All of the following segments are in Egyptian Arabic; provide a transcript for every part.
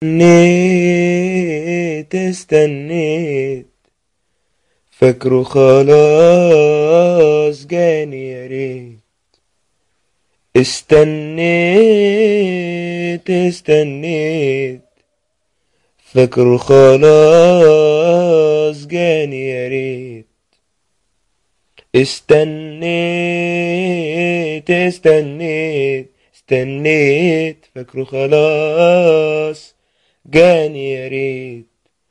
استنيت استنيت فاكره خلاص جاني يا ريت استنيت استنيت فاكره خلاص جاني يا ريت استنيت استنيت استنيت فاكره خلاص جاني يا ريت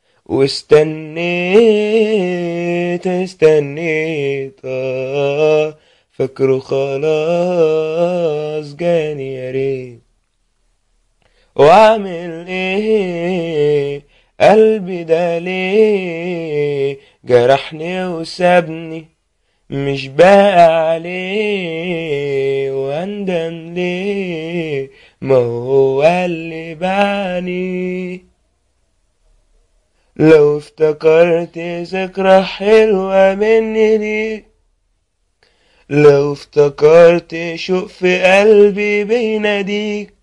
واستنيت استنيت آه فاكره خلاص جاني يا ريت واعمل ايه قلبي ده ليه جرحني وسابني مش باقي عليه واندم ليه ما هو اللي بعني لو افتكرت ذكرى حلوة مني ليك لو افتكرت شوق في قلبي بيناديك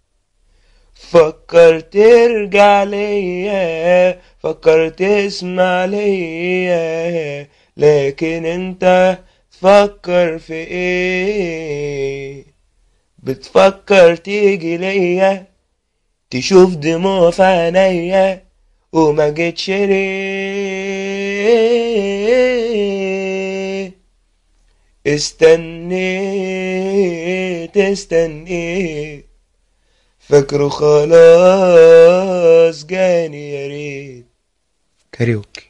فكر ترجع ليا فكر تسمع ليا لكن انت تفكر في ايه بتفكر تيجي ليا تشوف دموع في عينيا وما جيتش ليه استنيت استنيت فاكره خلاص جاني يا ريت كاريوكي